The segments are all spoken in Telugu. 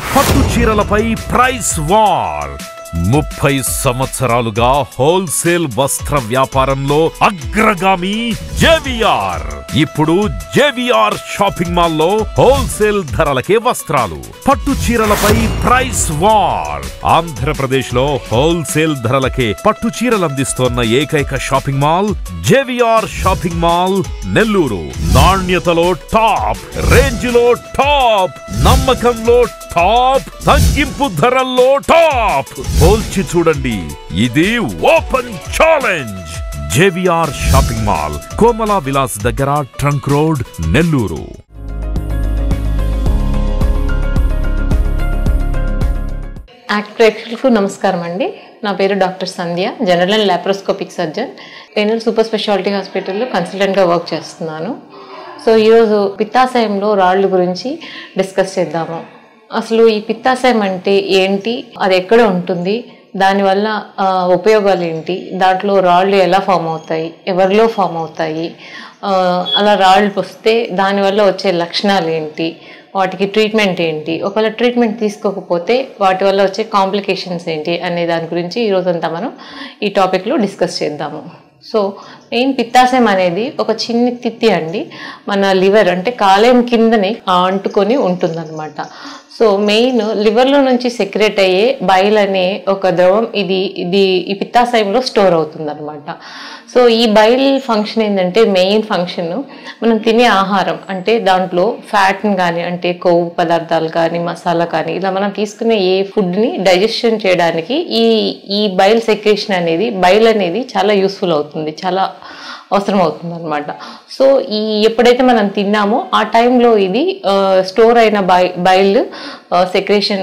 పట్టు చీరలపై ప్రైస్ వార్ ముప్పై సంవత్సరాలుగా హోల్సేల్ వస్త్ర వ్యాపారంలో అగ్రగామి జేవిఆర్ ఇప్పుడు జేవిఆర్ షాపింగ్ మాల్లో హోల్సేల్ ధరలకే వస్త్రాలు పట్టు చీరలపై ప్రైస్ వార్ ఆంధ్రప్రదేశ్ లో హోల్సేల్ ధరలకే పట్టు చీరలు అందిస్తోన్న ఏకైక shopping mall JVR shopping mall Nellore నాణ్యతలో టాప్ రేంజ్ లో టాప్ నమ్మకంలో టాప్ తగ్గింపు ధరల్లో టాప్ పోల్చి చూడండి ఇది open challenge JVR shopping mall Komala Vilas దగ్గర ట్రంక్ రోడ్ నెల్లూరు యాక్ట్ ప్రేక్షకులకు నమస్కారం అండి నా పేరు doctor Sandhya general and laparoscopic surgeon నేను సూపర్ స్పెషాలిటీ హాస్పిటల్లో కన్సల్టెంట్గా వర్క్ చేస్తున్నాను సో ఈరోజు పిత్తాశయంలో రాళ్ళు గురించి డిస్కస్ చేద్దాము అసలు ఈ పిత్తాశయం అంటే ఏంటి అది ఎక్కడ ఉంటుంది దానివల్ల ఆ, ఉపయోగాలు ఏంటి దాంట్లో రాళ్ళు ఎలా ఫామ్ అవుతాయి ఎవరిలో ఫామ్ అవుతాయి ఆ, అలా రాళ్ళు వస్తే దానివల్ల వచ్చే లక్షణాలు ఏంటి వాటికి ట్రీట్మెంట్ ఏంటి ఒకవేళ ట్రీట్మెంట్ తీసుకోకపోతే వాటి వల్ల వచ్చే కాంప్లికేషన్స్ ఏంటి అనే దాని గురించి ఈరోజంతా మనం ఈ టాపిక్లో డిస్కస్ చేద్దాము సో మెయిన్ పిత్తాశయం అనేది ఒక చిన్ని తిత్తి అండి మన లివర్ అంటే కాలేయం కిందనే అంటుకొని ఉంటుందన్నమాట సో మెయిన్ లివర్లో నుంచి సెక్రెట్ అయ్యే బైల్ అనే ఒక ద్రవం ఇది ఇది ఈ పిత్తాశయంలో స్టోర్ అవుతుంది సో ఈ బైల్ ఫంక్షన్ ఏంటంటే మెయిన్ ఫంక్షన్ మనం తినే ఆహారం అంటే దాంట్లో ఫ్యాట్ని కానీ అంటే కొవ్వు పదార్థాలు కానీ మసాలా కానీ ఇలా మనం తీసుకునే ఏ ఫుడ్ని డైజెషన్ చేయడానికి ఈ ఈ బైల్ సెక్రేషన్ అనేది బైల్ అనేది చాలా యూస్ఫుల్ అవుతుంది చాలా అవసరం అవుతుంది అనమాట సో ఈ ఎప్పుడైతే మనం తిన్నామో ఆ టైంలో ఇది స్టోర్ అయిన బై బైల్ సెక్రేషన్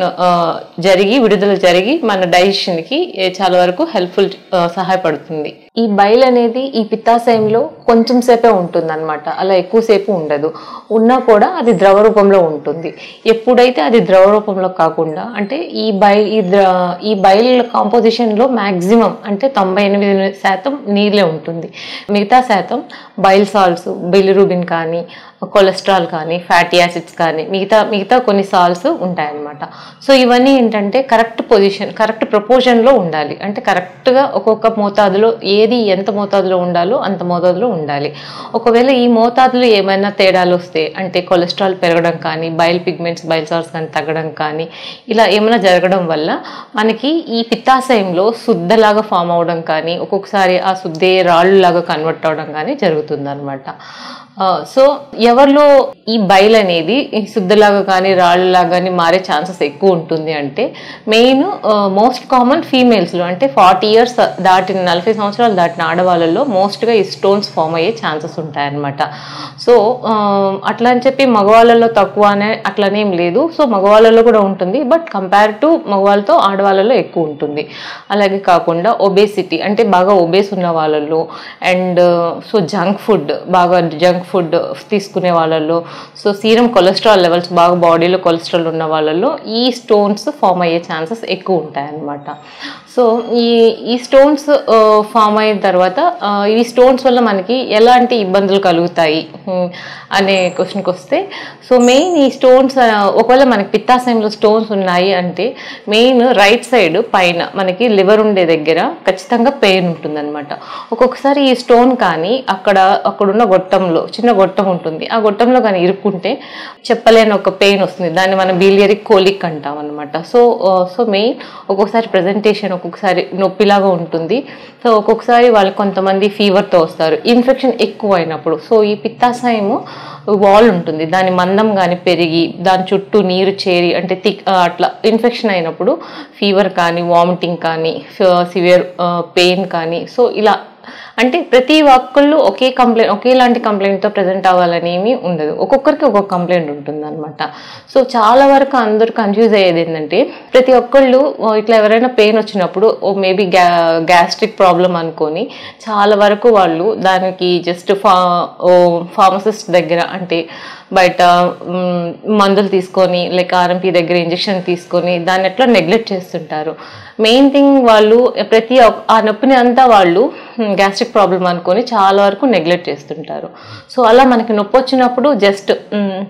జరిగి విడుదల జరిగి మన డైజెషన్కి చాలా వరకు హెల్ప్ఫుల్ సహాయపడుతుంది ఈ బైల్ అనేది ఈ పిత్తాశయంలో కొంచెం సేపే ఉంటుంది అనమాట అలా ఎక్కువసేపు ఉండదు ఉన్నా కూడా అది ద్రవ రూపంలో ఉంటుంది ఎప్పుడైతే అది ద్రవ రూపంలో కాకుండా అంటే ఈ బై ఈ ద్ర ఈ బైల్ కాంపోజిషన్లో మ్యాక్సిమం అంటే తొంభై ఎనిమిది శాతం నీళ్ళే ఉంటుంది మిగతా శాతం బైల్ సాల్ట్స్ బిలిరూబిన్ కానీ కొలెస్ట్రాల్ కానీ ఫ్యాటీ యాసిడ్స్ కానీ మిగతా మిగతా కొన్ని సాల్స్ ఉంటాయన్నమాట సో ఇవన్నీ ఏంటంటే కరెక్ట్ పొజిషన్ కరెక్ట్ ప్రపోర్షన్లో ఉండాలి అంటే కరెక్ట్గా ఒక్కొక్క మోతాదులో ఏది ఎంత మోతాదులో ఉండాలో అంత మోతాదులో ఉండాలి ఒకవేళ ఈ మోతాదులో ఏమైనా తేడాలు వస్తే అంటే కొలెస్ట్రాల్ పెరగడం కానీ బైల్ పిగ్మెంట్స్ బైల్ సాల్స్ కానీ తగ్గడం కానీ ఇలా ఏమైనా జరగడం వల్ల మనకి ఈ పిత్తాశయంలో శుద్ధలాగా ఫామ్ అవడం కానీ ఒక్కొక్కసారి ఆ శుద్ధే రాళ్ళులాగా కన్వర్ట్ అవడం కానీ జరుగుతుంది అనమాట సో ఎవరిలో ఈ బైల్ అనేది ఈ శుద్ధలాగా కానీ రాళ్ళలాగా కానీ మారే ఛాన్సెస్ ఎక్కువ ఉంటుంది అంటే మెయిన్ మోస్ట్ కామన్ ఫీమేల్స్లో అంటే ఫార్టీ ఇయర్స్ దాటిన నలభై సంవత్సరాలు దాటిన ఆడవాళ్ళలో మోస్ట్గా ఈ స్టోన్స్ ఫామ్ అయ్యే ఛాన్సెస్ ఉంటాయన్నమాట సో అట్లా అని చెప్పి మగవాళ్ళలో తక్కువ అనే అట్లనేం లేదు సో మగవాళ్ళలో కూడా ఉంటుంది బట్ కంపేర్ టు మగవాళ్ళతో ఆడవాళ్ళలో ఎక్కువ ఉంటుంది అలాగే కాకుండా ఒబేసిటీ అంటే బాగా ఒబేస్ ఉన్న వాళ్ళలో అండ్ సో జంక్ ఫుడ్ బాగా జంక్ ఫుడ్ తీసుకునే వాళ్ళలో సో సీరం కొలెస్ట్రాల్ లెవెల్స్ బాగా బాడీలో కొలెస్ట్రాల్ ఉన్న వాళ్ళలో ఈ స్టోన్స్ ఫామ్ అయ్యే ఛాన్సెస్ ఎక్కువ ఉంటాయన్నమాట సో ఈ ఈ స్టోన్స్ ఫామ్ అయిన తర్వాత ఆ, ఈ స్టోన్స్ వల్ల మనకి ఎలాంటి ఇబ్బందులు కలుగుతాయి ఉమ్, అనే క్వశ్చన్కి వస్తే సో మెయిన్ ఈ స్టోన్స్ ఒకవేళ మనకి పిత్తాశయంలో స్టోన్స్ ఉన్నాయి అంటే మెయిన్ రైట్ సైడ్ పైన మనకి లివర్ ఉండే దగ్గర ఖచ్చితంగా పెయిన్ ఉంటుందన్నమాట ఒక్కొక్కసారి ఈ స్టోన్ కానీ అక్కడ అక్కడున్న గొట్టంలో చిన్న గొట్టం ఉంటుంది ఆ గొట్టంలో కానీ ఇరుక్కుంటే చెప్పలేని ఒక పెయిన్ వస్తుంది దాన్ని మనం బిలియరీ కోలిక్ అంటాం అనమాట సో సో మెయిన్ ఒక్కొక్కసారి ప్రజెంటేషన్ ఒక్కొక్కసారి నొప్పిలాగా ఉంటుంది సో ఒక్కొక్కసారి వాళ్ళు కొంతమంది ఫీవర్తో వస్తారు ఇన్ఫెక్షన్ ఎక్కువ అయినప్పుడు సో ఈ పిత్తాశయము వాల్ ఉంటుంది దాని మందం కానీ పెరిగి దాని చుట్టూ నీరు చేరి అంటే థిక్ అట్లా ఇన్ఫెక్షన్ అయినప్పుడు ఫీవర్ కానీ వామిటింగ్ కానీ సివియర్ పెయిన్ కానీ సో ఇలా అంటే ప్రతి ఒక్కళ్ళు ఒకే కంప్లైంట్ ఒకేలాంటి కంప్లైంట్తో ప్రజెంట్ అవ్వాలని ఏమీ ఉండదు ఒక్కొక్కరికి ఒక్కొక్క కంప్లైంట్ ఉంటుంది అనమాట సో చాలా వరకు అందరూ కన్ఫ్యూజ్ అయ్యేది ఏంటంటే ప్రతి ఒక్కళ్ళు ఓ, ఇట్లా ఎవరైనా పెయిన్ వచ్చినప్పుడు ఓ మేబీ గ్యా గ్యాస్ట్రిక్ ప్రాబ్లం అనుకొని చాలా వరకు వాళ్ళు దానికి జస్ట్ ఫా ఓ ఫార్మసిస్ట్ దగ్గర అంటే బయట మ్, మందులు తీసుకొని లైక్ ఆర్ఎంపీ దగ్గర ఇంజెక్షన్ తీసుకొని దాన్ని ఎట్లా నెగ్లెక్ట్ చేస్తుంటారు మెయిన్ థింగ్ వాళ్ళు ప్రతి ఒక్- ఆ నొప్పిని అంతా వాళ్ళు గ్యాస్ట్రిక్ ప్రాబ్లం అనుకొని చాలా వరకు నెగ్లెక్ట్ చేస్తుంటారు సో అలా మనకి నొప్పి వచ్చినప్పుడు జస్ట్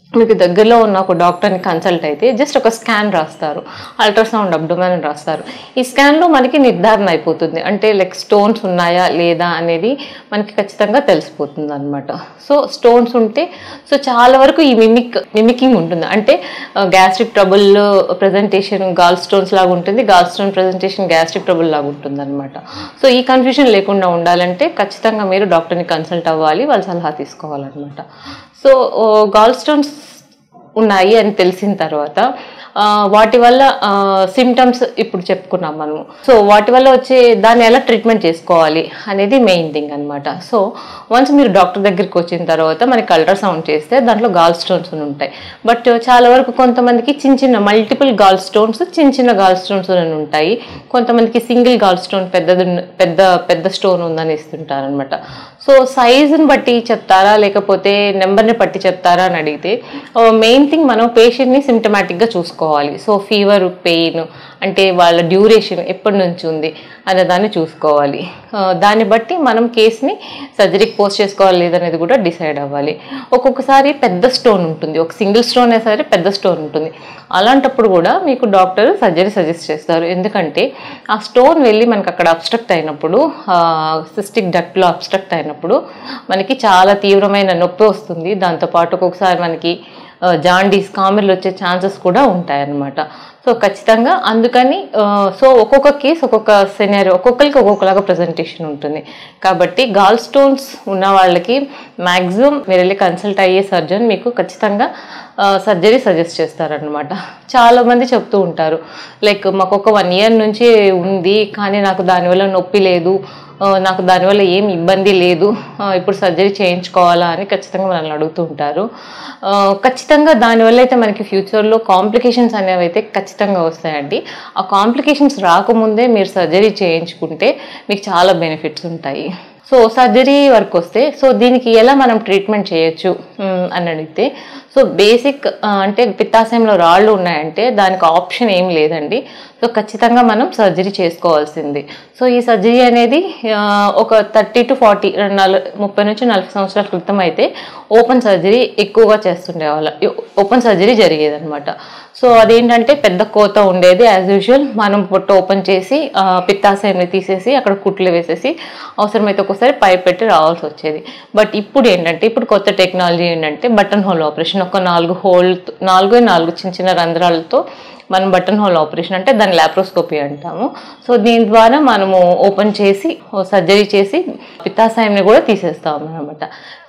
మీకు దగ్గరలో ఉన్న ఒక డాక్టర్ని కన్సల్ట్ అయితే జస్ట్ ఒక స్కాన్ రాస్తారు అల్ట్రాసౌండ్ అబ్డోమెన్ రాస్తారు ఈ స్కాన్లో మనకి నిర్ధారణ అయిపోతుంది అంటే లైక్ స్టోన్స్ ఉన్నాయా లేదా అనేది మనకి ఖచ్చితంగా తెలిసిపోతుంది అనమాట సో స్టోన్స్ ఉంటే సో చాలా వరకు ఈ మిమిక్ మిమికింగ్ ఉంటుంది అంటే gastric trouble presentation gall stones లాగా ఉంటుంది gall stone presentation gastric trouble లాగా ఉంటుంది అనమాట సో ఈ కన్ఫ్యూజన్ లేకుండా ఉండాలంటే ఖచ్చితంగా మీరు డాక్టర్ని కన్సల్ట్ అవ్వాలి వాళ్ళ సలహా తీసుకోవాలన్నమాట సో గాల్ స్టోన్స్ ఉన్నాయి అని తెలిసిన తర్వాత ఆ, వాటి వల్ల సిమ్టమ్స్ ఇప్పుడు చెప్పుకున్నాం మనము సో వాటి వల్ల వచ్చే దాన్ని ఎలా ట్రీట్మెంట్ చేసుకోవాలి అనేది మెయిన్ థింగ్ అనమాట సో వన్స్ మీరు డాక్టర్ దగ్గరికి వచ్చిన తర్వాత మనకి అల్ట్రాసౌండ్ చేస్తే దాంట్లో గాల్ స్టోన్స్ అని ఉంటాయి బట్ చాలా వరకు కొంతమందికి చిన్న చిన్న మల్టిపుల్ గాల్ స్టోన్స్ చిన్న చిన్న గాల్ స్టోన్స్ అని ఉంటాయి కొంతమందికి సింగిల్ గాల్ స్టోన్ పెద్దది ఉన్న- పెద్ద పెద్ద స్టోన్ ఉందని ఇస్తుంటారు అనమాట సో సైజుని బట్టి చెప్తారా లేకపోతే నెంబర్ని బట్టి చెప్తారా అని అడిగితే మెయిన్ థింగ్ మనం పేషెంట్ని సిమ్టమాటిక్గా చూసుకోవాలి సో ఫీవర్ పెయిన్ అంటే వాళ్ళ డ్యూరేషన్ ఎప్పటి నుంచి ఉంది అనే దాన్ని చూసుకోవాలి ఆ, దాన్ని బట్టి మనం కేసుని సర్జరీకి పోస్ట్ చేసుకోవాలి లేదనేది కూడా డిసైడ్ అవ్వాలి ఒక్కొక్కసారి పెద్ద స్టోన్ ఉంటుంది ఒక సింగిల్ స్టోన్ అయినా సరే పెద్ద స్టోన్ ఉంటుంది అలాంటప్పుడు కూడా మీకు డాక్టర్ సర్జరీ సజెస్ట్ చేస్తారు ఎందుకంటే ఆ స్టోన్ వెళ్ళి మనకి అక్కడ అబ్స్ట్రక్ట్ అయినప్పుడు సిస్టిక్ డక్ట్లో అబ్స్ట్రక్ట్ అయినప్పుడు మనకి చాలా తీవ్రమైన నొప్పి వస్తుంది దాంతోపాటు ఒక్కొక్కసారి మనకి ఆ, జాండీస్ కామెర్లు వచ్చే ఛాన్సెస్ కూడా ఉంటాయన్నమాట సో ఖచ్చితంగా అందుకని ఆ, సో ఒక్కొక్క కేసు ఒక్కొక్క సినారీ ఒక్కొక్కరికి ఒక్కొక్కలాగా ప్రజెంటేషన్ ఉంటుంది కాబట్టి గాల్ స్టోన్స్ ఉన్న వాళ్ళకి మ్యాక్సిమం మీరు వెళ్ళి కన్సల్ట్ అయ్యే సర్జన్ మీకు ఖచ్చితంగా సర్జరీ సజెస్ట్ చేస్తారనమాట చాలామంది చెప్తూ ఉంటారు లైక్ మాకు ఒక వన్ ఇయర్ నుంచి ఉంది కానీ నాకు దానివల్ల నొప్పి లేదు ఆ, నాకు దానివల్ల ఏం ఇబ్బంది లేదు ఆ, ఇప్పుడు సర్జరీ చేయించుకోవాలా అని ఖచ్చితంగా మనల్ని అడుగుతూ ఉంటారు ఆ, ఖచ్చితంగా దానివల్ల అయితే మనకి ఫ్యూచర్లో కాంప్లికేషన్స్ అనేవి అయితే ఖచ్చితంగా వస్తాయండి ఆ కాంప్లికేషన్స్ రాకముందే మీరు సర్జరీ చేయించుకుంటే మీకు చాలా బెనిఫిట్స్ ఉంటాయి సో సర్జరీ వరకు వస్తే సో దీనికి ఎలా మనం ట్రీట్మెంట్ చేయొచ్చు మ్, అని అడిగితే సో బేసిక్ అంటే పిత్తాశయంలో రాళ్ళు ఉన్నాయంటే దానికి ఆప్షన్ ఏం లేదండి సో ఖచ్చితంగా మనం సర్జరీ చేసుకోవాల్సింది సో ఈ సర్జరీ అనేది ఆ, ఒక థర్టీ టు ఫార్టీ నల ముప్పై నుంచి నలభై సంవత్సరాల క్రితం అయితే ఓపెన్ సర్జరీ ఎక్కువగా చేస్తుండే వాళ్ళ ఓపెన్ సర్జరీ జరిగేదన్నమాట సో అదేంటంటే పెద్ద కోత ఉండేది యాజ్ యూజువల్ మనం పొట్ట ఓపెన్ చేసి ఆ, పిత్తాశయాన్ని తీసేసి అక్కడ కుట్లు వేసేసి అవసరమైతే ఒక్కోసారి పైప్ పెట్టి రావాల్సి వచ్చేది బట్ ఇప్పుడు ఏంటంటే ఇప్పుడు కొత్త టెక్నాలజీ ఏంటంటే బటన్ హోల్ ఆపరేషన్ ఒక నాలుగు హోల్ నాలుగు నాలుగు చిన్న చిన్న రంధ్రాలతో మనం బటన్ హోల్ ఆపరేషన్ అంటే దాన్ని లాప్రోస్కోపీ అంటాము సో దీని ద్వారా మనము ఓపెన్ చేసి సర్జరీ చేసి పిత్తాశయాన్ని కూడా తీసేస్తాము అనమాట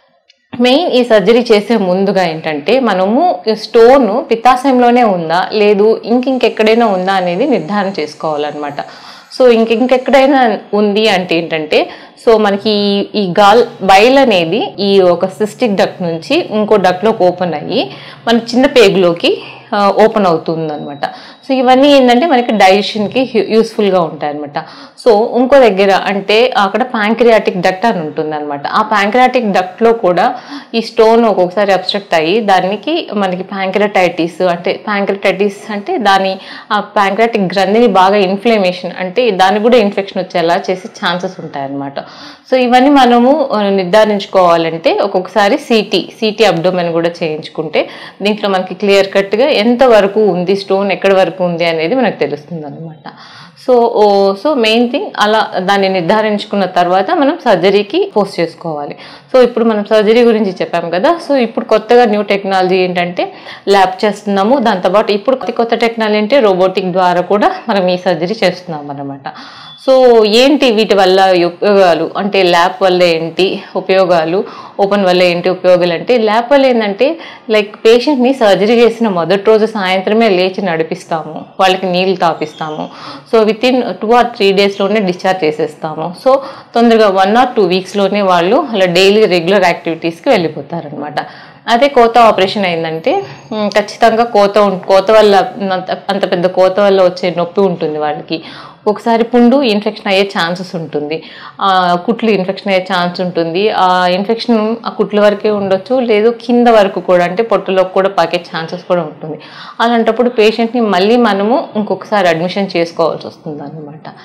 మెయిన్ ఈ సర్జరీ చేసే ముందుగా ఏంటంటే మనము స్టోన్ పిత్తాశయంలోనే ఉందా లేదు ఇంకింకెక్కడైనా ఉందా అనేది నిర్ధారణ చేసుకోవాలన్నమాట సో ఇంకెక్కడైనా ఉంది అంటే ఏంటంటే సో మనకి ఈ- ఈ గాల్ బైల్ అనేది ఈ ఒక సిస్టిక్ డక్ నుంచి ఇంకో డక్లోకి ఓపెన్ అయ్యి మన చిన్న పేగులోకి ఓపెన్ అవుతుంది అనమాట సో ఇవన్నీ ఏంటంటే మనకి డైజెషన్కి యూస్ఫుల్గా ఉంటాయి అనమాట సో ఇంకో దగ్గర అంటే అక్కడ ప్యాంక్రియాటిక్ డక్ట్ అని ఉంటుంది అనమాట ఆ ప్యాంక్రియాటిక్ డక్ట్లో కూడా ఈ స్టోన్ ఒక్కొక్కసారి అబ్స్ట్రక్ట్ అయ్యి దానికి మనకి ప్యాంక్రటైటిస్ అంటే ప్యాంక్రటైటిస్ అంటే దాని ఆ ప్యాంక్రియాటిక్ గ్రంథిని బాగా ఇన్ఫ్లమేషన్ అంటే దానికి కూడా ఇన్ఫెక్షన్ వచ్చేలా చేసే ఛాన్సెస్ ఉంటాయన్నమాట సో ఇవన్నీ మనము ఆ, నిర్ధారించుకోవాలంటే ఒక్కొక్కసారి సిటీ సిటీ అబ్డోమెన్ కూడా చేయించుకుంటే దీంట్లో మనకి క్లియర్ కట్గా ఎంత వరకు ఉంది స్టోన్ ఎక్కడి వరకు ఉంది అనేది మనకు తెలుస్తుంది అనమాట so oh so main thing అలా దాన్ని నిర్ధారించుకున్న తర్వాత మనం సర్జరీకి పోస్ట్ చేసుకోవాలి సో ఇప్పుడు మనం సర్జరీ గురించి చెప్పాం కదా సో ఇప్పుడు కొత్తగా న్యూ టెక్నాలజీ ఏంటంటే ల్యాబ్ చేస్తున్నాము దాంతోపాటు ఇప్పుడు కొత్త కొత్త టెక్నాలజీ అంటే రోబోటిక్ ద్వారా కూడా మనం ఈ సర్జరీ చేస్తున్నాం అనమాట సో ఏంటి వీటి వల్ల ఉపయోగాలు అంటే ల్యాబ్ వల్ల ఏంటి ఉపయోగాలు ఓపెన్ వల్ల ఏంటి ఉపయోగాలు అంటే ల్యాబ్ వల్ల ఏంటంటే లైక్ పేషెంట్ని సర్జరీ చేసిన మొదటి రోజు సాయంత్రమే లేచి నడిపిస్తాము వాళ్ళకి నీళ్ళు తాపిస్తాము so with in two or three డేస్లోనే డిశ్చార్జ్ చేసేస్తాము సో తొందరగా వన్ ఆర్ టూ వీక్స్లోనే వాళ్ళు అలా డైలీ రెగ్యులర్ యాక్టివిటీస్కి వెళ్ళిపోతారనమాట అదే కోత ఆపరేషన్ అయిందంటే మ్, ఖచ్చితంగా కోత ఉం- కోత వల్ల అంత అంత పెద్ద కోత వల్ల వచ్చే నొప్పి ఉంటుంది వాళ్ళకి ఒకసారి పుండు ఇన్ఫెక్షన్ అయ్యే ఛాన్సెస్ ఉంటుంది ఆ కుట్లు ఇన్ఫెక్షన్ అయ్యే ఛాన్స్ ఉంటుంది ఆ ఇన్ఫెక్షన్ ఆ కుట్ల వరకే ఉండొచ్చు లేదు కింద వరకు కూడా అంటే పొట్టలోకి కూడా పాకే ఛాన్సెస్ కూడా ఉంటుంది అలాంటప్పుడు పేషెంట్ని మళ్ళీ మనము ఇంకొకసారి అడ్మిషన్ చేసుకోవాల్సి వస్తుంది అనమాట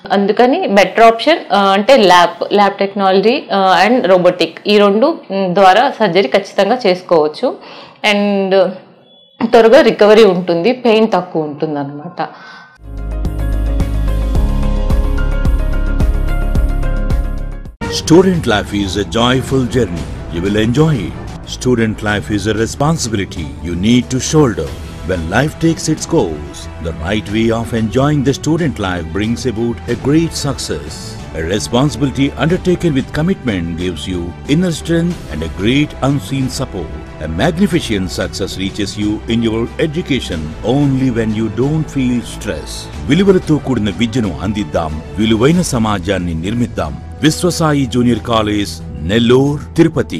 అందుకని బెటర్ ఆప్షన్ అంటే lab lab technology and robotic ఈ రెండు మ్, ద్వారా సర్జరీ ఖచ్చితంగా చేసుకోవచ్చు అండ్ త్వరగా రికవరీ ఉంటుంది పెయిన్ తక్కువ ఉంటుంది అనమాట Student life is a joyful journey. You will enjoy it. Student life is a responsibility you need to shoulder. When life takes its course, the right way of enjoying the student life brings about a great success. A responsibility undertaken with commitment gives you inner strength and a great unseen support. A magnificent success reaches you in your education only when you don't feel stress. విలువలతో కూడిన విద్యను అందిద్దాం విలువైన సమాజాన్ని నిర్మిద్దాం విశ్వసాయి జూనియర్ కాలేజ్ నెల్లూర్ తిరుపతి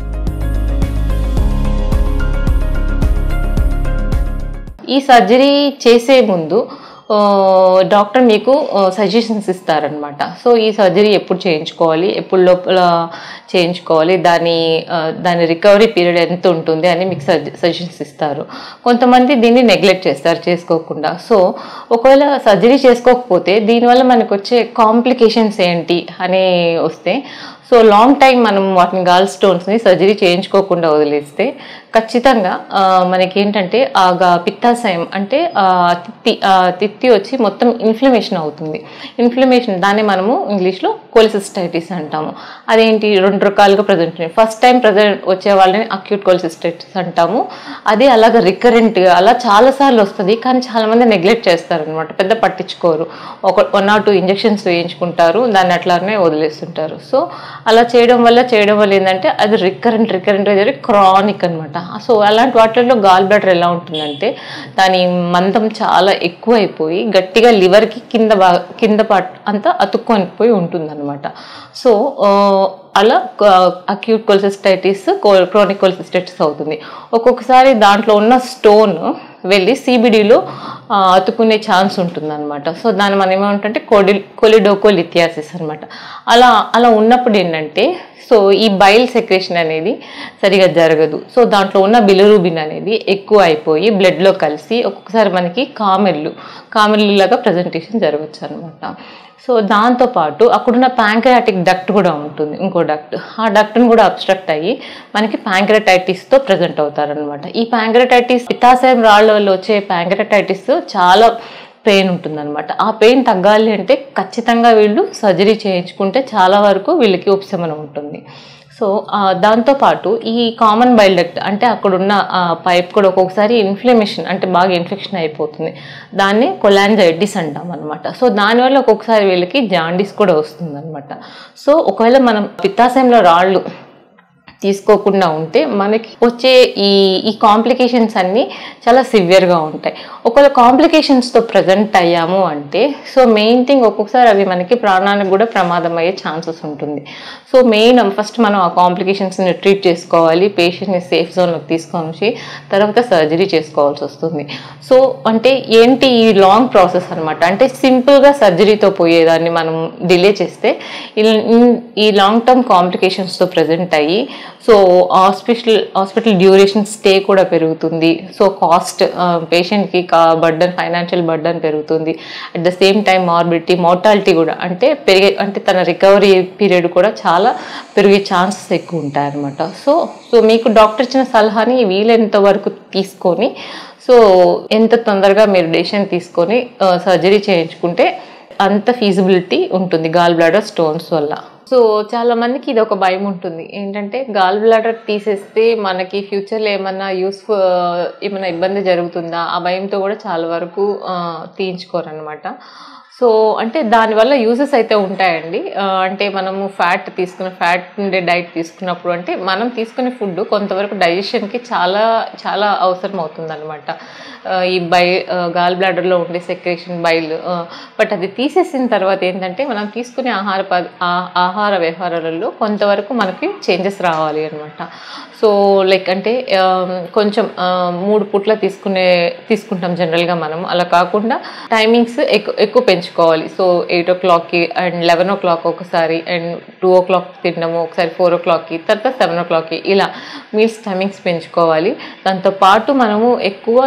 ఈ సర్జరీ చేసే ముందు ఆ, డాక్టర్ మీకు సజెషన్స్ ఇస్తారనమాట సో ఈ సర్జరీ ఎప్పుడు చేయించుకోవాలి ఎప్పుడు లోపల చేయించుకోవాలి దాని ఆ, దాని రికవరీ పీరియడ్ ఎంత ఉంటుంది అని మీకు సజెషన్స్ ఇస్తారు కొంతమంది దీన్ని నెగ్లెక్ట్ చేస్తారు చేసుకోకుండా సో ఒకవేళ సర్జరీ చేసుకోకపోతే దీనివల్ల మనకు వచ్చే కాంప్లికేషన్స్ ఏంటి అని వస్తే సో లాంగ్ టైం మనం వాటిని గాల్ స్టోన్స్ని సర్జరీ చేయించుకోకుండా వదిలేస్తే ఖచ్చితంగా ఆ, మనకి ఏంటంటే ఆ గా- పిత్తాశయం అంటే ఆ తిత్తి ఆ తిత్తి వచ్చి మొత్తం ఇన్ఫ్లమేషన్ అవుతుంది ఇన్ఫ్లమేషన్ దాన్ని మనము ఇంగ్లీష్లో కోలిసిస్టైటిస్ అంటాము అదేంటి రెండు రకాలుగా ప్రజెంట్ ఫస్ట్ టైం ప్రజెంట్ వచ్చే వాళ్ళని అక్యూట్ కోలిసిస్టైటిస్ అంటాము అది అలాగ రికరెంట్గా అలా చాలాసార్లు వస్తుంది కానీ చాలామంది నెగ్లెక్ట్ చేస్తారనమాట పెద్ద పట్టించుకోరు ఒక వన్ ఆర్ టూ ఇంజెక్షన్స్ వేయించుకుంటారు దాన్ని అట్లానే వదిలేస్తుంటారు సో అలా చేయడం వల్ల చేయడం వల్ల ఏంటంటే అది రికరెంట్ రికరెంట్గా జరిగి క్రానిక్ అనమాట సో అలాంటి వాటిల్లో గాల్ బ్లాడర్ ఎలా ఉంటుందంటే దాని మందం చాలా ఎక్కువ అయిపోయి గట్టిగా లివర్కి కింద బా కింద పార్ట్ అంతా అతుక్కొని పోయి ఉంటుందన్నమాట సో ఆ, అలా అక్యూట్ కొలిసిస్టైటిస్ క్రోనిక్ కొలిసిస్టైటిస్ అవుతుంది ఒక్కొక్కసారి దాంట్లో ఉన్న స్టోన్ వెళ్ళి సిబిడిలో అతుకునే ఛాన్స్ ఉంటుందన్నమాట సో దాన్ని మనం ఏమంటే కొడి కొలిడోకోలిథియాసిస్ అనమాట అలా అలా ఉన్నప్పుడు ఏంటంటే సో ఈ బైల్ సెక్రేషన్ అనేది సరిగా జరగదు సో దాంట్లో ఉన్న బిలిరూబిన్ అనేది ఎక్కువ అయిపోయి బ్లడ్లో కలిసి ఒక్కొక్కసారి మనకి కామెర్లు కామెర్లు లాగా ప్రజెంటేషన్ జరగచ్చు అనమాట సో దాంతోపాటు అక్కడున్న ప్యాంక్రాటిక్ డక్ట్ కూడా ఉంటుంది ఇంకో డక్ట్ ఆ డక్ట్ను కూడా అబ్స్ట్రక్ట్ అయ్యి మనకి ప్యాంక్రటైటిస్తో ప్రజెంట్ అవుతారనమాట ఈ ప్యాంక్రటైటిస్ పిత్తాశయం రాళ్ళ వల్ల వచ్చే ప్యాంక్రటైటిస్ చాలా పెయిన్ ఉంటుందన్నమాట ఆ పెయిన్ తగ్గాలి అంటే ఖచ్చితంగా వీళ్ళు సర్జరీ చేయించుకుంటే చాలా వరకు వీళ్ళకి ఉపశమనం ఉంటుంది సో ఆ, దాంతోపాటు ఈ కామన్ బైల్ డక్ట్ అంటే అక్కడున్న పైప్ కూడా ఒక్కొక్కసారి ఇన్ఫ్లమేషన్ అంటే బాగా ఇన్ఫెక్షన్ అయిపోతుంది దాన్ని కొలాంజైటిస్ అంటాం అనమాట సో దానివల్ల ఒక్కొక్కసారి వీళ్ళకి జాండీస్ కూడా వస్తుంది అనమాట సో ఒకవేళ మనం పిత్తాశయంలో రాళ్ళు తీసుకోకుండా ఉంటే మనకి వచ్చే ఈ ఈ కాంప్లికేషన్స్ అన్నీ చాలా సివియర్గా ఉంటాయి ఒకవేళ కాంప్లికేషన్స్తో ప్రజెంట్ అయ్యాము అంటే సో మెయిన్ థింగ్ ఒక్కొక్కసారి అవి మనకి ప్రాణానికి కూడా ప్రమాదం అయ్యే ఛాన్సెస్ ఉంటుంది సో మెయిన్ ఫస్ట్ మనం ఆ కాంప్లికేషన్స్ని ట్రీట్ చేసుకోవాలి పేషెంట్ని సేఫ్ జోన్లోకి తీసుకొని వచ్చి తర్వాత సర్జరీ చేసుకోవాల్సి వస్తుంది సో అంటే ఏంటి ఈ లాంగ్ ప్రాసెస్ అనమాట అంటే సింపుల్గా సర్జరీతో పోయేదాన్ని మనం డిలే చేస్తే ఇల్- ఇన్- ఈ లాంగ్ టర్మ్ కాంప్లికేషన్స్తో ప్రజెంట్ అయ్యి so hospital hospital duration stay కూడా పెరుగుతుంది సో కాస్ట్ పేషెంట్కి కా బర్డన్ ఫైనాన్షియల్ బర్డన్ పెరుగుతుంది at the same time morbidity mortality కూడా అంటే పెరిగే అంటే తన రికవరీ పీరియడ్ కూడా చాలా పెరిగే ఛాన్సెస్ ఎక్కువ ఉంటాయన్నమాట సో సో మీకు డాక్టర్ ఇచ్చిన సలహాని వీలైనంత వరకు తీసుకొని సో ఎంత తొందరగా మీరు డెసిషన్ తీసుకొని సర్జరీ చేయించుకుంటే అంత ఫీజిబిలిటీ ఉంటుంది గాల్ బ్లాడర్ స్టోన్స్ వల్ల సో చాలా మందికి ఇది ఒక భయం ఉంటుంది ఏంటంటే గాల్ బ్లాడర్ తీసేస్తే మనకి ఫ్యూచర్లో ఏమన్నా యూస్ఫుల్ ఏమైనా ఇబ్బంది జరుగుతుందా ఆ భయంతో కూడా చాలా వరకు తీయించుకోరనమాట సో అంటే దానివల్ల యూజెస్ అయితే ఉంటాయండి ఆ, అంటే మనము ఫ్యాట్ తీసుకున్న ఫ్యాట్ ఉండే డైట్ తీసుకున్నప్పుడు అంటే మనం తీసుకునే ఫుడ్ కొంతవరకు డైజెషన్కి చాలా చాలా అవసరం అవుతుంది అనమాట ఈ బై గాల్ బ్లాడర్లో ఉండే సెక్రేషన్ బైల్ బట్ అది తీసేసిన తర్వాత ఏంటంటే మనం తీసుకునే ఆహార పద ఆ- ఆహార వ్యవహారాలలో కొంతవరకు మనకి చేంజెస్ రావాలి అనమాట సో లైక్ అంటే ఆ, కొంచెం ఆ, మూడు పూట్ల తీసుకునే తీసుకుంటాం జనరల్గా మనం అలా కాకుండా టైమింగ్స్ ఎక్కువ ఎక్కువ పెంచుకోవాలి సో ఎయిట్ ఓ క్లాక్కి అండ్ లెవెన్ ఓ క్లాక్ ఒకసారి అండ్ టూ ఓ క్లాక్ తినడము ఒకసారి ఫోర్ ఓ క్లాక్కి తర్వాత సెవెన్ ఓ క్లాక్కి ఇలా మీల్స్ టైమింగ్స్ పెంచుకోవాలి దాంతో పాటు మనము ఎక్కువ liquid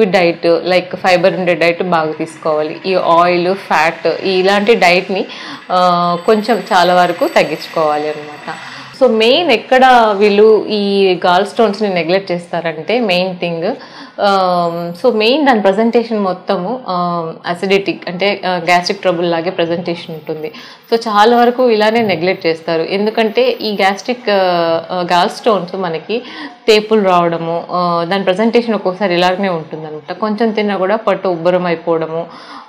liquid diet like fibre ఉండే డైట్ బాగా తీసుకోవాలి ఈ ఆయిల్ ఫ్యాట్ ఇలాంటి డైట్ని కొంచెం చాలా వరకు తగ్గించుకోవాలి అనమాట సో మెయిన్ ఎక్కడ వీళ్ళు ఈ గాల్ స్టోన్స్ని నెగ్లెక్ట్ చేస్తారంటే మెయిన్ థింగ్ సో మెయిన్ దాని ప్రజెంటేషన్ మొత్తము అసిడిటిక్ అంటే గ్యాస్ట్రిక్ ట్రబుల్ లాగే ప్రజెంటేషన్ ఉంటుంది సో చాలా వరకు ఇలానే నెగ్లెక్ట్ చేస్తారు ఎందుకంటే ఈ గ్యాస్ట్రిక్ గాల్ స్టోన్స్ మనకి తేపులు రావడము ఆ, దాని ప్రజెంటేషన్ ఒక్కొక్కసారి ఇలాగనే ఉంటుంది అనమాట కొంచెం తిన్నా కూడా పట్టు ఉబ్బరం అయిపోవడము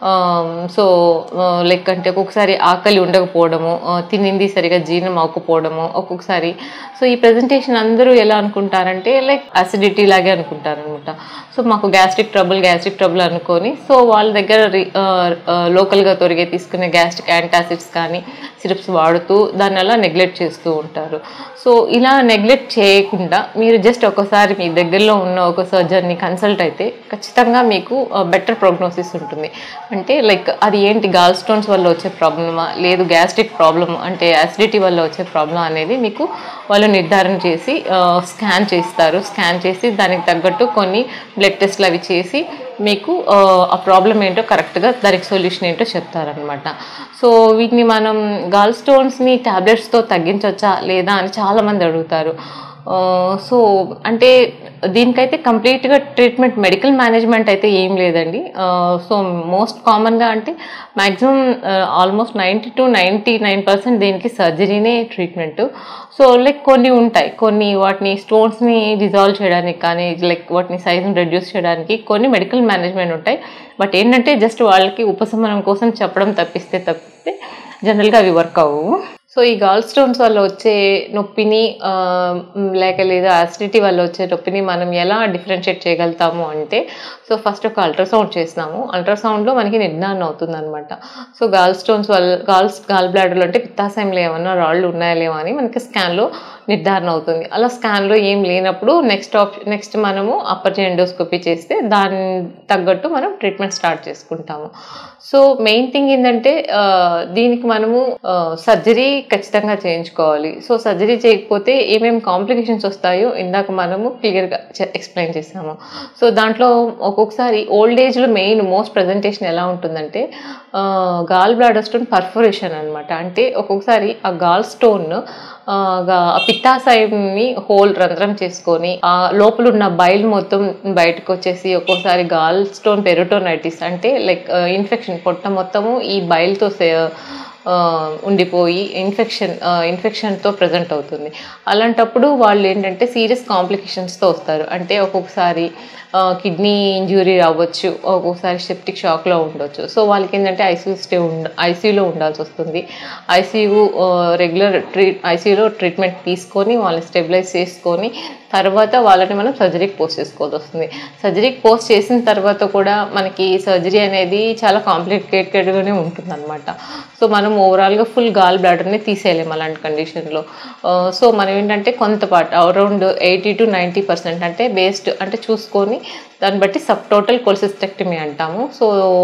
సో లైక్ అంటే ఒక్కొక్కసారి ఆకలి ఉండకపోవడము ఆ, తినింది సరిగా జీర్ణం అవ్వకపోవడము ఒక్కొక్కసారి సో ఈ ప్రజెంటేషన్ అందరూ ఎలా అనుకుంటారంటే లైక్ అసిడిటీ లాగే అనుకుంటారు అనమాట సో మాకు గ్యాస్ట్రిక్ ట్రబుల్ గ్యాస్ట్రిక్ ట్రబుల్ అనుకొని సో వాళ్ళ దగ్గర రి- ఆ, ఆ, లోకల్గా తొరిగే తీసుకునే గ్యాస్ట్రిక్ యాంటాసిడ్స్ కానీ సిరప్స్ వాడుతూ దాన్ని అలా నెగ్లెక్ట్ చేస్తూ ఉంటారు సో ఇలా నెగ్లెక్ట్ చేయకుండా మీరు జస్ట్ ఒకసారి మీ దగ్గరలో ఉన్న ఒక సర్జన్ని కన్సల్ట్ అయితే ఖచ్చితంగా మీకు బెటర్ ప్రోగ్నోసిస్ ఉంటుంది అంటే లైక్ అది ఏంటి గాల్ స్టోన్స్ వల్ల వచ్చే ప్రాబ్లమా లేదు గ్యాస్ట్రిక్ ప్రాబ్లమ్ అంటే యాసిడిటీ వల్ల వచ్చే ప్రాబ్లం అనేది మీకు వాళ్ళు నిర్ధారణ చేసి స్కాన్ చేస్తారు స్కాన్ చేసి దానికి తగ్గట్టు కొన్ని బ్లడ్ టెస్ట్లు అవి చేసి మీకు ఆ, ఆ ప్రాబ్లం ఏంటో కరెక్ట్గా దానికి సొల్యూషన్ ఏంటో చెప్తారనమాట సో వీటిని మనం గాల్ స్టోన్స్ని ట్యాబ్లెట్స్తో తగ్గించవచ్చా లేదా అని చాలామంది అడుగుతారు ఆ, సో అంటే దీనికైతే కంప్లీట్గా ట్రీట్మెంట్ మెడికల్ మేనేజ్మెంట్ అయితే ఏం లేదండి ఆ, సో మోస్ట్ కామన్గా అంటే maximum almost ninety two ninety nine percent దీనికి సర్జరీనే ట్రీట్మెంట్ సో లైక్ కొన్ని ఉంటాయి కొన్ని వాటిని స్టోన్స్ని డిజాల్వ్ చేయడానికి కానీ లైక్ వాటిని సైజుని రెడ్యూస్ చేయడానికి కొన్ని మెడికల్ మేనేజ్మెంట్ ఉంటాయి బట్ ఏంటంటే జస్ట్ వాళ్ళకి ఉపశమనం కోసం చెప్పడం తప్పిస్తే తప్పిస్తే జనరల్గా అవి వర్క్ అవ్వవు సో ఈ గాల్ స్టోన్స్ వల్ల వచ్చే నొప్పిని ఆ, మ్, లేక లేదా అసిడిటీ వల్ల వచ్చే నొప్పిని మనం ఎలా డిఫరెన్షియేట్ చేయగలుగుతాము అంటే సో ఫస్ట్ ఒక అల్ట్రాసౌండ్ చేసినాము అల్ట్రాసౌండ్లో మనకి నిర్ధారణ అవుతుంది అనమాట సో గాల్ స్టోన్స్ వల్ల గాల్స్ గాల్ బ్లాడర్లో అంటే పిత్తాశయంలో ఏమన్నా రాళ్ళు ఉన్నాయా లేవా అని మనకి స్కాన్లో నిర్ధారణ అవుతుంది అలా స్కాన్లో ఏం లేనప్పుడు నెక్స్ట్ ఆప్షన్ నెక్స్ట్ మనము అప్పర్ ఎండోస్కోపీ చేస్తే దాని తగ్గట్టు మనం ట్రీట్మెంట్ స్టార్ట్ చేసుకుంటాము సో మెయిన్ థింగ్ ఏంటంటే ఆ, దీనికి మనము సర్జరీ ఖచ్చితంగా చేయించుకోవాలి సో సర్జరీ చేయకపోతే ఏమేమి కాంప్లికేషన్స్ వస్తాయో ఇందాక మనము క్లియర్గా ఎక్స్ప్లెయిన్ చేసాము సో దాంట్లో ఒక్కొక్కసారి ఓల్డ్ ఏజ్లో మెయిన్ మోస్ట్ ప్రజెంటేషన్ ఎలా ఉంటుందంటే గాల్ బ్లాడర్ స్టోన్ పర్ఫొరేషన్ అనమాట అంటే ఒక్కొక్కసారి ఆ గాల్ స్టోన్ ఆ, గా- ఆ పిత్తాశయంని హోల్ రంధ్రం చేసుకొని ఆ లోపల ఉన్న బైల్ మొత్తం బయటకు వచ్చేసి ఒక్కోసారి గాల్ స్టోన్ పెరోటోనైటిస్ అంటే లైక్ ఇన్ఫెక్షన్ పొట్ట మొత్తము ఈ బైల్తో ఆ, ఉండిపోయి ఇన్ఫెక్షన్ ఇన్ఫెక్షన్తో ప్రజెంట్ అవుతుంది అలాంటప్పుడు వాళ్ళు ఏంటంటే సీరియస్ కాంప్లికేషన్స్తో వస్తారు అంటే ఒక్కొక్కసారి కిడ్నీ ఇంజురీ అవ్వచ్చు ఒక్కొక్కసారి సెప్టిక్ షాక్లో ఉండొచ్చు సో వాళ్ళకి ఏంటంటే ఐసీయూ స్టే ఉండ ఐసీయూలో ఉండాల్సి వస్తుంది ఐసీయూ రెగ్యులర్ ట్రీట్ ఐసీయూలో ట్రీట్మెంట్ తీసుకొని వాళ్ళని స్టెబిలైజ్ చేసుకొని తర్వాత వాళ్ళని మనం సర్జరీకి పోస్ట్ చేసుకోవాల్సి వస్తుంది సర్జరీకి పోస్ట్ చేసిన తర్వాత కూడా మనకి సర్జరీ అనేది చాలా కాంప్లికేటెడ్గానే ఉంటుంది అనమాట సో మనం ఓవరాల్గా ఫుల్ గాల్ బ్లాడర్ని తీసేయలేము అలాంటి కండిషన్లో సో మనం ఏంటంటే కొంత part around eighty two ninety percent అంటే బేస్డ్ అంటే చూసుకొని దాన్ని బట్టి సబ్ టోటల్ కొలిసిస్టెక్టమీ అంటాము సో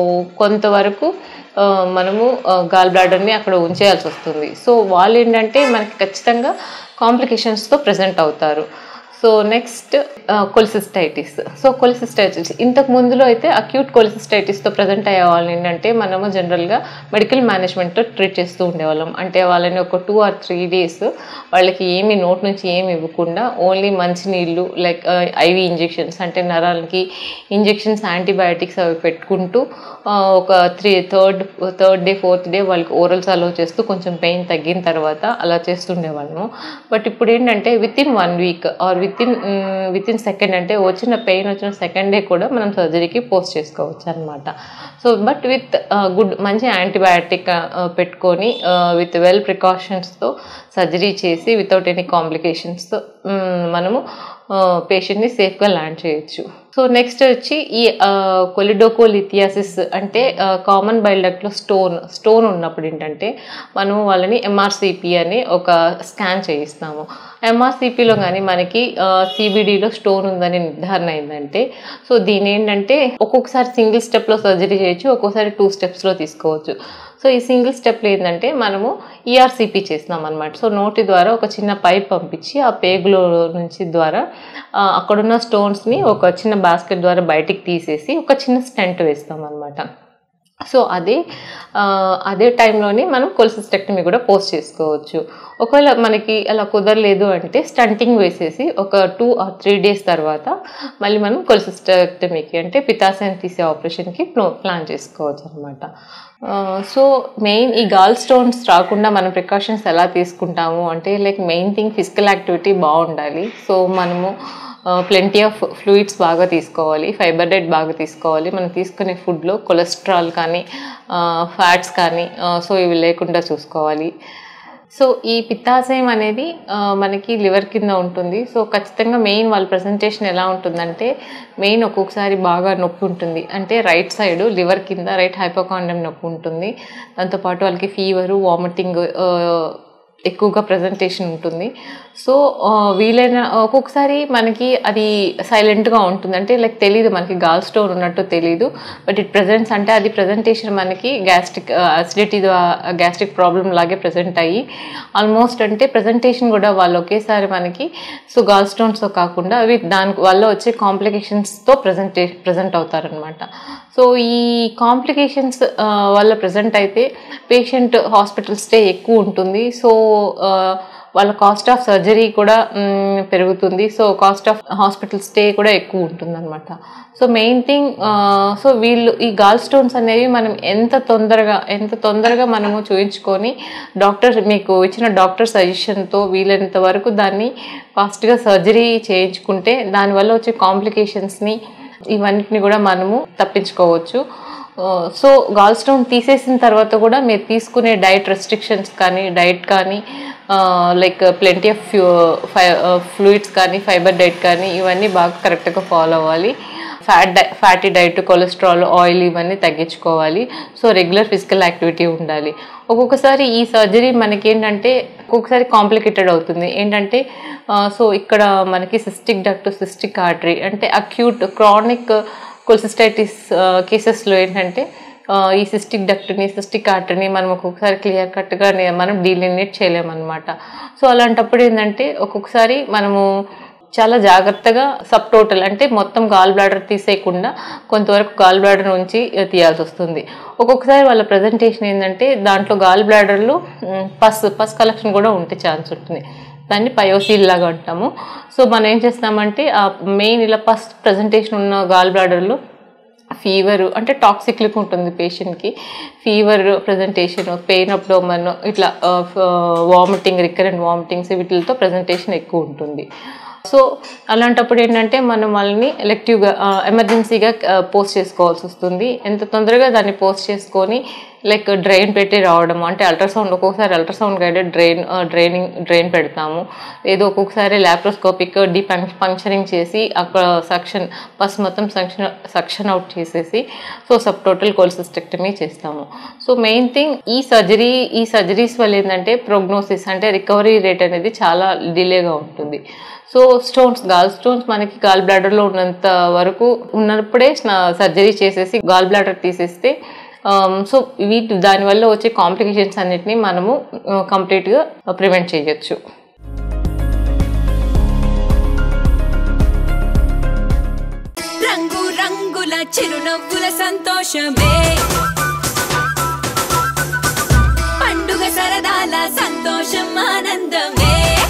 కొంతవరకు ఆ, మనము గాల్ బ్లాడర్ని అక్కడ ఉంచేయాల్సి వస్తుంది సో వాళ్ళు ఏంటంటే మనకి ఖచ్చితంగా కాంప్లికేషన్స్తో ప్రజెంట్ అవుతారు so next cholecystitis so cholecystitis ఇంతకు ముందులో అయితే అక్యూట్ కొలిసిస్టైటిస్తో ప్రజెంట్ అయ్యే వాళ్ళని ఏంటంటే మనము జనరల్గా మెడికల్ మేనేజ్మెంట్తో ట్రీట్ చేస్తూ ఉండేవాళ్ళం అంటే వాళ్ళని ఒక టూ ఆర్ త్రీ డేస్ వాళ్ళకి ఏమి నోట్ నుంచి ఏమి ఇవ్వకుండా ఓన్లీ మంచినీళ్ళు లైక్ ఐవి ఇంజెక్షన్స్ అంటే నరాలకి ఇంజెక్షన్స్ యాంటీబయాటిక్స్ అవి పెట్టుకుంటూ ఆ, ఒక three third third day fourth day వాళ్ళకి ఓరల్స్ అలో చేస్తూ కొంచెం పెయిన్ తగ్గిన తర్వాత అలా చేస్తుండేవాళ్ళము బట్ ఇప్పుడు ఏంటంటే within one week or within within second అంటే వచ్చిన పెయిన్ వచ్చిన సెకండ్ డే కూడా మనం సర్జరీకి పోస్ట్ చేసుకోవచ్చు అనమాట సో బట్ విత్ గుడ్ మంచి యాంటీబయాటిక్ పెట్టుకొని విత్ వెల్ ప్రికాషన్స్తో సర్జరీ చేసి వితౌట్ ఎనీ కాంప్లికేషన్స్తో మనము పేషెంట్ని సేఫ్గా ల్యాండ్ చేయొచ్చు సో నెక్స్ట్ వచ్చి ఈ కొలిడోకోలిథియాసిస్ అంటే కామన్ బైల్డక్ట్లో స్టోన్ స్టోన్ ఉన్నప్పుడు ఏంటంటే మనం వాళ్ళని ఎంఆర్సిపి అని ఒక స్కాన్ చేయిస్తాము ఎంఆర్సిపిలో కానీ మనకి సిబిడిలో స్టోన్ ఉందని నిర్ధారణ అయిందంటే సో దీని ఏంటంటే ఒక్కొక్కసారి సింగిల్ స్టెప్లో సర్జరీ చేయొచ్చు ఒక్కొక్కసారి టూ స్టెప్స్లో తీసుకోవచ్చు సో ఈ సింగిల్ స్టెప్లో ఏంటంటే మనము ఈఆర్సిపి చేస్తున్నాం అనమాట సో నోటి ద్వారా ఒక చిన్న పైప్ పంపించి ఆ పేగులో నుంచి ద్వారా ఆ, అక్కడున్న స్టోన్స్ని ఒక చిన్న బాస్కెట్ ద్వారా బయటికి తీసేసి ఒక చిన్న స్టెంట్ వేస్తాం అనమాట సో అదే ఆ, అదే టైంలోనే మనం కొలసిస్టెక్టమీ కూడా పోస్ట్ చేసుకోవచ్చు ఒకవేళ మనకి అలా కుదరలేదు అంటే స్టంటింగ్ వేసేసి ఒక టూ ఆర్ త్రీ డేస్ తర్వాత మళ్ళీ మనం కొలసిస్టెక్టమీకి అంటే పితాశయం తీసే ఆపరేషన్కి ప్లాన్ చేసుకోవచ్చు అనమాట సో మెయిన్ ఈ గాల్ స్టోన్స్ రాకుండా మనం ప్రికాషన్స్ ఎలా తీసుకుంటాము అంటే like main thing physical activity బాగుండాలి సో మనము ప్లెంటీ ఆఫ్ ఫ్లూయిడ్స్ బాగా తీసుకోవాలి ఫైబర్ డైట్ బాగా తీసుకోవాలి మనం తీసుకునే ఫుడ్లో కొలెస్ట్రాల్ కానీ ఫ్యాట్స్ కానీ సో ఇవి లేకుండా చూసుకోవాలి సో ఈ పిత్తాశయం అనేది ఆ, మనకి లివర్ కింద ఉంటుంది సో ఖచ్చితంగా మెయిన్ వాళ్ళ ప్రజెంటేషన్ ఎలా ఉంటుందంటే మెయిన్ ఒక్కొక్కసారి బాగా నొప్పి ఉంటుంది అంటే రైట్ సైడ్ లివర్ కింద రైట్ హైపోకాండం నొప్పి ఉంటుంది దాంతోపాటు వాళ్ళకి ఫీవరు వామిటింగ్ ఎక్కువగా ప్రజెంటేషన్ ఉంటుంది సో ఆ, వీలైన ఒక్కొక్కసారి మనకి అది సైలెంట్గా ఉంటుంది అంటే లైక్ తెలియదు మనకి గాల్ స్టోన్ ఉన్నట్టు తెలియదు బట్ ఇట్ ప్రజెంట్స్ అంటే అది ప్రజెంటేషన్ మనకి గ్యాస్ట్రిక్ అసిడిటీ గ్యాస్ట్రిక్ ప్రాబ్లం లాగే ప్రజెంట్ అయ్యి ఆల్మోస్ట్ అంటే ప్రజెంటేషన్ కూడా వాళ్ళు ఒకేసారి మనకి సో గాల్ స్టోన్స్తో కాకుండా అవి దాని వల్ల వచ్చే కాంప్లికేషన్స్తో ప్రజెంటే ప్రజెంట్ అవుతారనమాట సో ఈ కాంప్లికేషన్స్ వల్ల ప్రజెంట్ అయితే పేషెంట్ హాస్పిటల్ స్టే ఎక్కువ ఉంటుంది సో ఆ, వాళ్ళ కాస్ట్ ఆఫ్ సర్జరీ కూడా మ్, పెరుగుతుంది so cost of hospital stay కూడా ఎక్కువ ఉంటుంది అనమాట సో మెయిన్ థింగ్ సో వీళ్ళు ఈ గాల్ స్టోన్స్ అనేవి మనం ఎంత తొందరగా ఎంత తొందరగా మనము చూయించుకొని డాక్టర్ మీకు ఇచ్చిన డాక్టర్ సజెషన్తో వీలైనంత వరకు దాన్ని ఫాస్ట్గా సర్జరీ చేయించుకుంటే దానివల్ల వచ్చే కాంప్లికేషన్స్ని ఇవన్నిటిని కూడా మనము తప్పించుకోవచ్చు సో గాల్ స్టోన్ తీసేసిన తర్వాత కూడా మీరు తీసుకునే డైట్ రెస్ట్రిక్షన్స్ కానీ డైట్ కానీ లైక్ ప్లెంటీ ఆఫ్ ఫ్యూ ఫై ఫ్లూయిడ్స్ కానీ ఫైబర్ డైట్ కానీ ఇవన్నీ బాగా కరెక్ట్గా ఫాలో అవ్వాలి ఫ్యాట్ డై ఫ్యాటీ డైట్ కొలెస్ట్రాల్ ఆయిల్ ఇవన్నీ తగ్గించుకోవాలి సో రెగ్యులర్ ఫిజికల్ యాక్టివిటీ ఉండాలి ఒక్కొక్కసారి ఈ సర్జరీ మనకి ఏంటంటే ఒక్కొక్కసారి కాంప్లికేటెడ్ అవుతుంది ఏంటంటే సో ఇక్కడ మనకి సిస్టిక్ డక్ట్ సిస్టిక్ ఆర్టరీ అంటే అక్యూట్ క్రానిక్ కొలసిస్టైటిస్ కేసెస్లో ఏంటంటే ఆ, ఈ సిస్టిక్ డక్ట్ని సిస్టిక్ ఆర్టరీని మనం ఒక్కొక్కసారి క్లియర్ కట్గా మనం డీలినేట్ చేయలేమన్నమాట సో అలాంటప్పుడు ఏంటంటే ఒక్కొక్కసారి మనము చాలా జాగ్రత్తగా సబ్ టోటల్ అంటే మొత్తం గాల్ బ్లాడర్ తీసేయకుండా కొంతవరకు గాల్ బ్లాడర్ నుంచి తీయాల్సి వస్తుంది ఒక్కొక్కసారి వాళ్ళ ప్రజెంటేషన్ ఏంటంటే దాంట్లో గాల్ బ్లాడర్లో పస్ పస్ కలెక్షన్ కూడా ఉంటే ఛాన్స్ ఉంటుంది దాన్ని పయోసీల్ లాగా అంటాము సో మనం ఏం చేస్తామంటే ఆ మెయిన్ ఇలా ఫస్ట్ ప్రజెంటేషన్ ఉన్న గాల్ బ్లాడర్లో ఫీవర్ అంటే టాక్సిక్ లుక్ ఉంటుంది పేషెంట్కి ఫీవర్ ప్రజెంటేషన్ పెయిన్ అప్డోమన్ ఇట్లా వామిటింగ్ రికరెంట్ వామిటింగ్స్ వీటితో ప్రజెంటేషన్ ఎక్కువ ఉంటుంది సో అలాంటప్పుడు ఏంటంటే మనం వాళ్ళని ఎలెక్టివ్గా ఎమర్జెన్సీగా పోస్ట్ చేసుకోవాల్సి వస్తుంది ఎంత తొందరగా దాన్ని పోస్ట్ చేసుకొని లైక్ డ్రైన్ పెట్టి రావడం అంటే అల్ట్రాసౌండ్ ఒక్కొక్కసారి ultrasound guided drain draining drain పెడతాము ఏదో ఒక్కొక్కసారి ల్యాప్రోస్కోపిక్ డీ పంక్చరింగ్ చేసి అక్కడ సక్షన్ పస్ మొత్తం సక్షన్ సక్షన్ అవుట్ చేసేసి సో సబ్ టోటల్ కోల్సిస్టెక్టమీ చేస్తాము సో మెయిన్ థింగ్ ఈ సర్జరీ ఈ సర్జరీస్ వల్ల ఏంటంటే ప్రోగ్నోసిస్ అంటే రికవరీ రేట్ అనేది చాలా డిలేగా ఉంటుంది సో స్టోన్స్ గాల్ స్టోన్స్ మనకి గాల్ బ్లాడర్లో ఉన్నంత వరకు ఉన్నప్పుడే సర్జరీ చేసేసి గాల్ బ్లాడర్ తీసేస్తే సో వీటి దానివల్ల వచ్చే కాంప్లికేషన్స్ అన్నిటిని మనము కంప్లీట్గా ప్రివెంట్ చేయొచ్చు రంగు రంగుల చిరునవ్వుల సంతోషమే పండుగ సరదాల సంతోషం ఆనందమే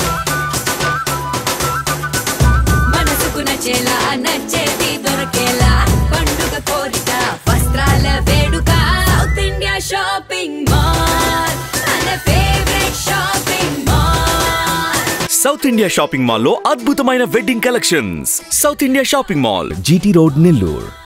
మనసుకు నచ్చేలా నచ్చేది దొరకేలా పండుగ కోరిక వస్త్రాల వేడుక సౌత్ ఇండియా షాపింగ్ మాల్ మన favourite shopping mall South India shopping మాల్లో అద్భుతమైన wedding collections South India shopping mall GT road Nellore